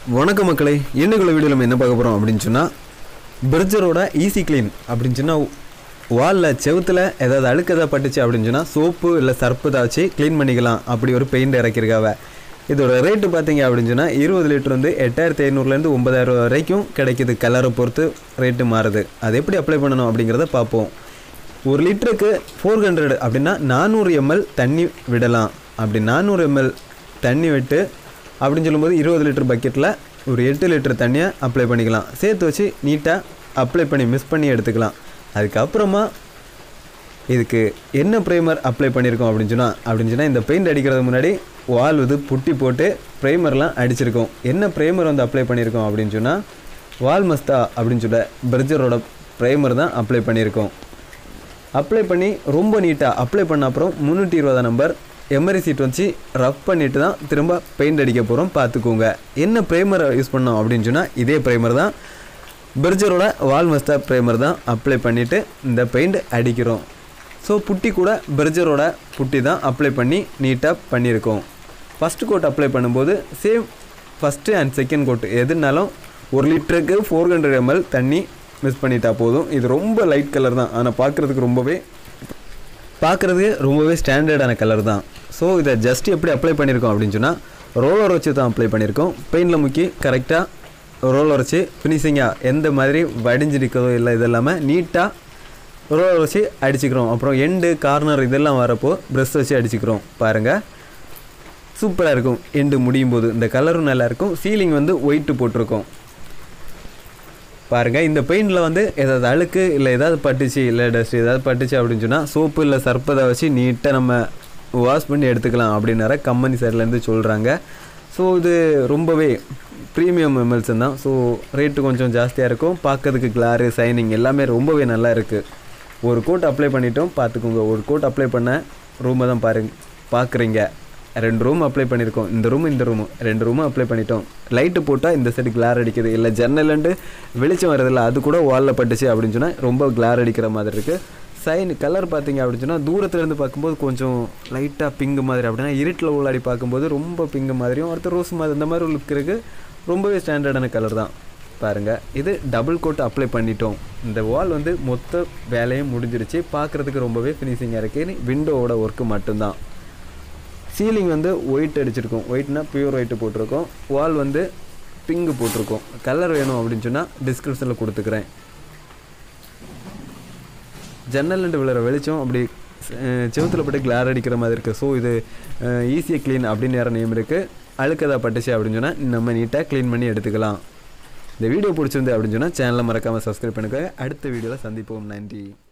வணக்கம் மக்களே இன்னைக்குள்ள வீடியோ நம்ம என்ன பார்க்க போகிறோம் அப்படின்னு சொன்னால் பிரிட்ஜரோட ஈஸி க்ளீன் அப்படின்னு சொன்னால் வாலில் செவுத்தில் ஏதாவது அழுக்கு ஏதாவது பட்டுச்சு அப்படின்னு சொன்னால் சோப்பு இல்லை சர்ப்பு தான் வச்சு க்ளீன் பண்ணிக்கலாம் அப்படி ஒரு பெயிண்ட் இறக்கிருக்காவ இதோட ரேட்டு பார்த்தீங்க அப்படின்னு சொன்னால் இருபது லிட்டர் வந்து எட்டாயிரத்தி ஐநூறுலேருந்து ஒன்பதாயிரம் ரூபா வரைக்கும் கிடைக்குது கலரை பொறுத்து ரேட்டு மாறுது அது எப்படி அப்ளை பண்ணணும் அப்படிங்கிறத பார்ப்போம் ஒரு லிட்டருக்கு ஃபோர் ஹண்ட்ரட் அப்படின்னா நானூறு எம்எல் தண்ணி விடலாம் அப்படி நானூறு எம்எல் தண்ணி விட்டு அப்படின்னு சொல்லும்போது இருபது லிட்டர் பக்கெட்டில் ஒரு எட்டு லிட்டர் தண்ணியை அப்ளை பண்ணிக்கலாம் சேர்த்து வச்சு நீட்டாக அப்ளை பண்ணி மிஸ் பண்ணி எடுத்துக்கலாம் அதுக்கப்புறமா இதுக்கு என்ன ப்ரைமர் அப்ளை பண்ணியிருக்கோம் அப்படின்னு சொன்னால் அப்படின்னு சொன்னால் இந்த பெயிண்ட் அடிக்கிறதுக்கு முன்னாடி வால் வந்து புட்டி போட்டு ப்ரைமர்லாம் அடிச்சிருக்கோம் என்ன ப்ரைமர் வந்து அப்ளை பண்ணியிருக்கோம் அப்படின்னு சொன்னால் வால் மஸ்தா அப்படின்னு சொல்ல பிரிட்ஜரோட ப்ரைமர் தான் அப்ளை பண்ணியிருக்கோம் அப்ளை பண்ணி ரொம்ப நீட்டாக அப்ளை பண்ண அப்புறம் முந்நூற்றி இருபதாம் நம்பர் எமரி சீட் வச்சு ரஃப் பண்ணிட்டு தான் திரும்ப பெயிண்ட் அடிக்க போகிறோம் பார்த்துக்கோங்க என்ன ப்ரைமரை யூஸ் பண்ணோம் அப்படின்னு சொன்னால் இதே ப்ரைமர் தான் பிரிட்ஜரோட வால் மஸ்தா ப்ரைமர் தான் அப்ளை பண்ணிவிட்டு இந்த பெயிண்ட் அடிக்கிறோம் ஸோ புட்டி கூட பிரிட்ஜரோட புட்டி தான் அப்ளை பண்ணி நீட்டாக பண்ணியிருக்கோம் ஃபஸ்ட்டு கோட் அப்ளை பண்ணும்போது same first and second coat எதுனாலும் ஒரு லிட்டருக்கு ஃபோர் ஹண்ட்ரட் எம்எல் தண்ணி மிஸ் பண்ணிட்டா போதும் இது ரொம்ப லைட் கலர் தான் ஆனால் பார்க்குறதுக்கு ரொம்பவே பார்க்குறதுக்கு ரொம்பவே ஸ்டாண்டர்டான கலர் தான் ஸோ இதை ஜஸ்ட் எப்படி அப்ளை பண்ணியிருக்கோம் அப்படின்னு சொன்னால் ரோலர் வச்சு தான் அப்ளை பண்ணியிருக்கோம் பெயிண்டில் முக்கி கரெக்டாக ரோலர் வச்சு ஃபினிஷிங்காக எந்த மாதிரி வடிஞ்சிருக்கதோ இல்லை இது இல்லாமல் நீட்டாக ரோலர் வச்சு அடிச்சுக்கிறோம் அப்புறம் எண்டு கார்னர் இதெல்லாம் வரப்போ ப்ரெஷ் வச்சு அடிச்சுக்கிறோம் பாருங்கள் சூப்பராக இருக்கும் எண்டு முடியும் போது இந்த கலரும் நல்லாயிருக்கும் சீலிங் வந்து ஒயிட்டு போட்டிருக்கோம் பாருங்கள் இந்த பெயிண்டில் வந்து ஏதாவது அழுக்கு இல்லை ஏதாவது பட்டுச்சு இல்லை டஸ்ட் ஏதாவது பட்டுச்சு அப்படின்னு சொன்னால் சோப்பு இல்லை சர்ப்பதை வச்சு நீட்டாக நம்ம வாஷ் பண்ணி எடுத்துக்கலாம் அப்படின்னார கம்பெனி சைட்லேருந்து சொல்கிறாங்க ஸோ இது ரொம்பவே ப்ரீமியம் எம்எல்சன் தான் ஸோ ரேட்டு கொஞ்சம் ஜாஸ்தியாக இருக்கும் பார்க்கறதுக்கு கிளாரு சைனிங் எல்லாமே ரொம்பவே நல்லா இருக்குது ஒரு கோட் அப்ளை பண்ணிட்டோம் பார்த்துக்கோங்க ஒரு கோட் அப்ளை பண்ண ரூமை தான் பாருங்க பார்க்குறீங்க ரெண்டு ரூம் அப்ளை பண்ணியிருக்கோம் இந்த ரூம் இந்த ரூமு ரெண்டு ரூமும் அப்ளை பண்ணிட்டோம் லைட்டு போட்டால் இந்த சைடு கிளார் அடிக்குது இல்லை ஜன்னலண்டு வெளிச்சம் வரதில்ல அது கூட வாலில் பட்டுச்சு அப்படின்னு சொன்னால் ரொம்ப கிளார் அடிக்கிற மாதிரி இருக்குது சைன் கலர் பார்த்தீங்க அப்படின்னு சொன்னால் தூரத்துலேருந்து பார்க்கும்போது கொஞ்சம் லைட்டாக பிங்கு மாதிரி அப்படின்னா இருட்டில் உள்ளாடி பார்க்கும்போது ரொம்ப பிங்கு மாதிரியும் அடுத்த ரோஸ் மாதிரி இந்த மாதிரி லுக் இருக்குது ரொம்பவே ஸ்டாண்டர்டான கலர் தான் பாருங்கள் இது டபுள் கோட் அப்ளை பண்ணிட்டோம் இந்த வால் வந்து மொத்த வேலையும் முடிஞ்சிருச்சு பார்க்குறதுக்கு ரொம்பவே ஃபினிஷிங்காக இருக்குது விண்டோவோட ஒர்க்கு மட்டும்தான் சீலிங் வந்து ஒயிட் அடிச்சிருக்கோம் ஒயிட்னா பியூர் ஒயிட்டு போட்டிருக்கோம் வால் வந்து பிங்கு போட்டிருக்கோம் கலர் வேணும் அப்படின்னு சொன்னால் டிஸ்கிரிப்ஷனில் கொடுத்துக்கிறேன் ஜன்னல் விழுற வெளிச்சம் அப்படி செவத்தில் பட்டு கிளார் அடிக்கிற மாதிரி இருக்குது ஸோ இது ஈஸியாக க்ளீன் அப்படின்னு வேறு நேம் இருக்குது அழுக்கதா பட்டுச்சு அப்படின்னு சொன்னால் நம்ம நீட்டாக க்ளீன் பண்ணி எடுத்துக்கலாம் இந்த வீடியோ பிடிச்சிருந்து அப்படின்னு சொன்னால் சேனலை மறக்காமல் சப்ஸ்கிரைப் பண்ணுங்க அடுத்த வீடியோவில் சந்திப்போம் நன்றி